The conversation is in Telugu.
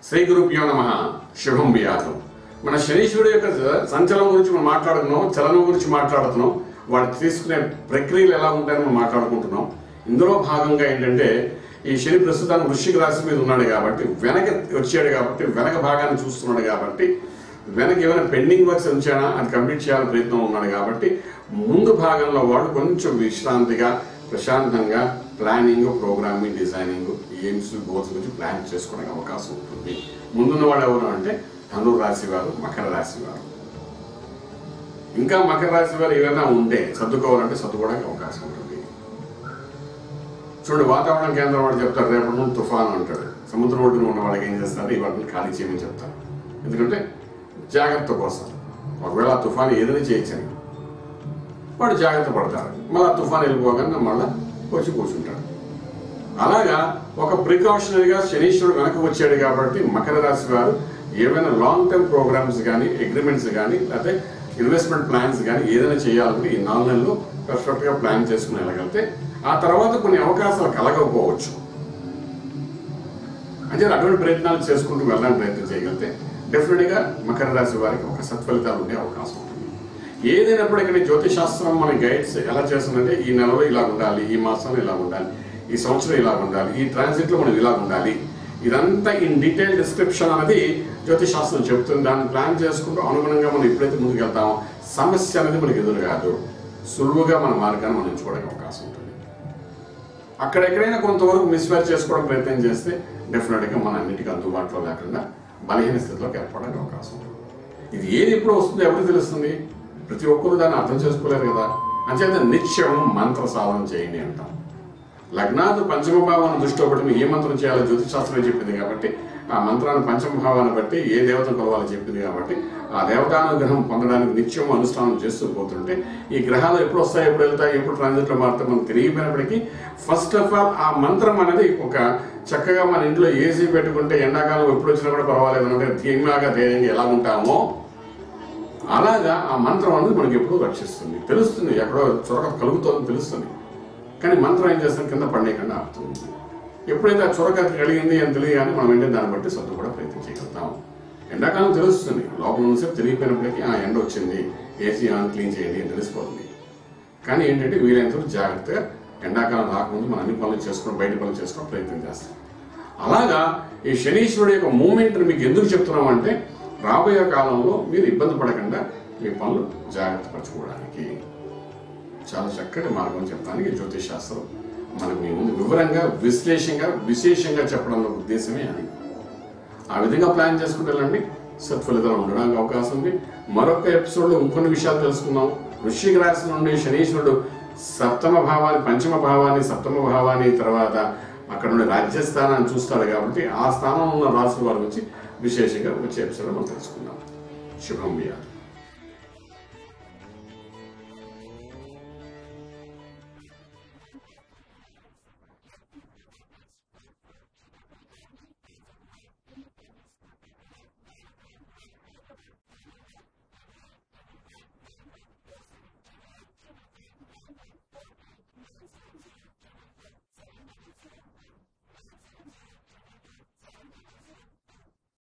శ్రీ గురుభ్యో నమ శుభం వ్యాధం మన శనీశ్వరుడు యొక్క సంచలనం గురించి మనం మాట్లాడుతున్నాం చలనం గురించి మాట్లాడుతున్నాం వాడు తీసుకునే ప్రక్రియలు ఎలా ఉంటాయని మనం మాట్లాడుకుంటున్నాం ఇందులో భాగంగా ఏంటంటే ఈ శని ప్రస్తుతానికి వృశ్చిక రాశి మీద ఉన్నాడు కాబట్టి వెనక వచ్చాడు కాబట్టి వెనక భాగాన్ని చూస్తున్నాడు కాబట్టి వెనక ఏమైనా పెండింగ్ వర్క్స్ ఉంచానా అది కంప్లీట్ చేయాలని ప్రయత్నం ఉన్నాడు కాబట్టి ముందు భాగంలో వాడు కొంచెం విశ్రాంతిగా ప్రశాంతంగా planning programming designing aims goals గురించి ప్లాన్ చేసుకోవడానికి అవకాశం ఉంటుంది ముందున్న వాడు ఎవరు అంటే ధనుర్ రాశి వారు మకర రాశి వారు ఇంకా మకర రాశి వారు ఏమైనా ఉంటే సర్దుకోవాలంటే సర్దుకోవడానికి అవకాశం ఉంటుంది చూడండి వాతావరణ కేంద్రం వాడు చెప్తారు రేపటి నుండి తుఫాను అంటాడు సముద్రం ఒడ్డున ఉన్న వాళ్ళకి ఏం చేస్తారు ఈ వాటిని ఖాళీ చేయమని చెప్తారు ఎందుకంటే జాగ్రత్త కోసం ఒకవేళ ఆ తుఫాను ఏదైనా చేయొచ్చని వాడు జాగ్రత్త పడతారు మళ్ళీ ఆ తుఫాన్ వెళ్ళిపోగానే మళ్ళీ వచ్చి కూర్చుంటాడు అలాగా ఒక ప్రికాషనరీగా శనీశ్వరుడు వెనక వచ్చాడు కాబట్టి మకర రాశి వారు ఏమైనా లాంగ్ టర్మ్ ప్రోగ్రామ్స్ కానీ అగ్రిమెంట్స్ కానీ లేకపోతే ఇన్వెస్ట్మెంట్ ప్లాన్స్ కానీ ఏదైనా చేయాలంటే ఈ నాలుగు నెలలు పర్ఫెక్ట్గా ప్లాన్ చేసుకుని వెళ్ళగలిగితే ఆ తర్వాత కొన్ని అవకాశాలు కలగకపోవచ్చు అంటే అటువంటి ప్రయత్నాలు చేసుకుంటూ వెళ్ళడానికి ప్రయత్నం చేయగలిగితే డెఫినెట్గా మకర రాశి వారికి ఒక సత్ఫలితాలు ఉండే అవకాశం ఉంటుంది ఏదైనప్పటికీ జ్యోతిష్ శాస్త్రం మన గైడ్స్ ఎలా చేస్తుందంటే ఈ నెలలో ఇలా ఉండాలి ఈ మాసంలో ఇలా ఉండాలి ఈ సంవత్సరం ఇలా ఉండాలి ఈ ట్రాన్సిట్లో మనం ఇలా ఉండాలి ఇదంతా ఇన్ డీటెయిల్ డిస్క్రిప్షన్ అనేది జ్యోతిష్ శాస్త్రం చెప్తుంది దాన్ని ప్లాన్ చేసుకుంటూ అనుగుణంగా మనం ఎప్పుడైతే ముందుకు వెళ్తామో సమస్య అనేది మనకి ఎదురు కాదు సులువుగా మన మార్గాన్ని మనం ఎంచుకోవడానికి అవకాశం ఉంటుంది అక్కడెక్కడైనా కొంతవరకు మిస్మ్యాచ్ చేసుకోవడం ప్రయత్నం చేస్తే డెఫినెట్గా మన అన్నిటికీ అందుబాటులో లేకుండా బలహీన స్థితిలోకి ఏర్పడడానికి అవకాశం ఉంటుంది ఇది ఏది ఎప్పుడు వస్తుందో ఎవరికి తెలుస్తుంది ప్రతి ఒక్కరు దాన్ని అర్థం చేసుకోలేరు కదా అంచేత నిత్యం మంత్ర సాధన చేయండి అంటాం లగ్నాథు పంచమ భావాన్ని దృష్టిలో పెట్టుకుని ఏ మంత్రం చేయాలో జ్యోతిశాస్త్రం చెప్పింది కాబట్టి ఆ మంత్రాన్ని పంచమ భావాన్ని బట్టి ఏ దేవతను కొలవాలో చెప్పింది కాబట్టి ఆ దేవతానుగ్రహం పొందడానికి నిత్యం అనుష్ఠానం చేస్తూ పోతుంటే ఈ గ్రహాలు ఎప్పుడు వస్తాయి ఎప్పుడు వెళ్తాయి ఎప్పుడు ట్రాన్సిట్లో మారుతాయి మనకు తెలియపోయినప్పటికీ ఫస్ట్ ఆఫ్ ఆల్ ఆ మంత్రం అనేది ఒక చక్కగా మన ఇంట్లో ఏసీ పెట్టుకుంటే ఎండాకాలం ఎప్పుడు వచ్చినా కూడా పర్వాలేదు అంటే ధీమాగా ధైర్యంగా ఎలా ఉంటామో అలాగా ఆ మంత్రం అనేది మనకి ఎప్పుడూ రక్షిస్తుంది తెలుస్తుంది ఎక్కడో చొరక కలుగుతోంది తెలుస్తుంది కానీ మంత్రం ఏం చేస్తుంది కింద పడేయకుండా ఆపుతుంది ఎప్పుడైతే ఆ చొరక కలిగింది అని తెలియగానే మనం ఏంటంటే దాన్ని బట్టి సర్దు కూడా ప్రయత్నం చేయగలుగుతాం ఎండాకాలం తెలుస్తుంది లోపల ఉన్నసేపు తెలియపోయినప్పటికీ ఆ ఎండ వచ్చింది ఏసీ ఆన్ క్లీన్ చేయండి అని తెలిసిపోతుంది కానీ ఏంటంటే వీలైనంత వరకు జాగ్రత్తగా ఎండాకాలం రాకముందు మనం అన్ని పనులు చేసుకుని బయట పనులు చేసుకోవడం ప్రయత్నం చేస్తాం అలాగా ఈ శనీశ్వరుడు యొక్క మూమెంట్ని మీకు ఎందుకు చెప్తున్నామంటే రాబోయే కాలంలో మీరు ఇబ్బంది పడకుండా మీ పనులు జాగ్రత్త పరచుకోవడానికి చాలా చక్కటి మార్గం చెప్పడానికి జ్యోతిష్ శాస్త్రం మనకు మీ ముందు వివరంగా విశ్లేషంగా విశేషంగా చెప్పడంలో ఉద్దేశమే అది ఆ విధంగా ప్లాన్ చేసుకుంటే వెళ్ళండి సత్ఫలితాలు ఉండడానికి అవకాశం ఉంది మరొక ఎపిసోడ్లో ఇంకొన్ని విషయాలు తెలుసుకుందాం వృశ్చిక రాశి నుండి శనీశ్వరుడు సప్తమ భావాన్ని పంచమ భావాన్ని సప్తమ భావాన్ని తర్వాత అక్కడ నుండి రాజ్యస్థానాన్ని చూస్తాడు కాబట్టి ఆ స్థానంలో ఉన్న రాశుల వారి గురించి విశేషంగా వచ్చే ఎపిసోడ్లో మనం తెలుసుకుందాం శుభం వ్యాధి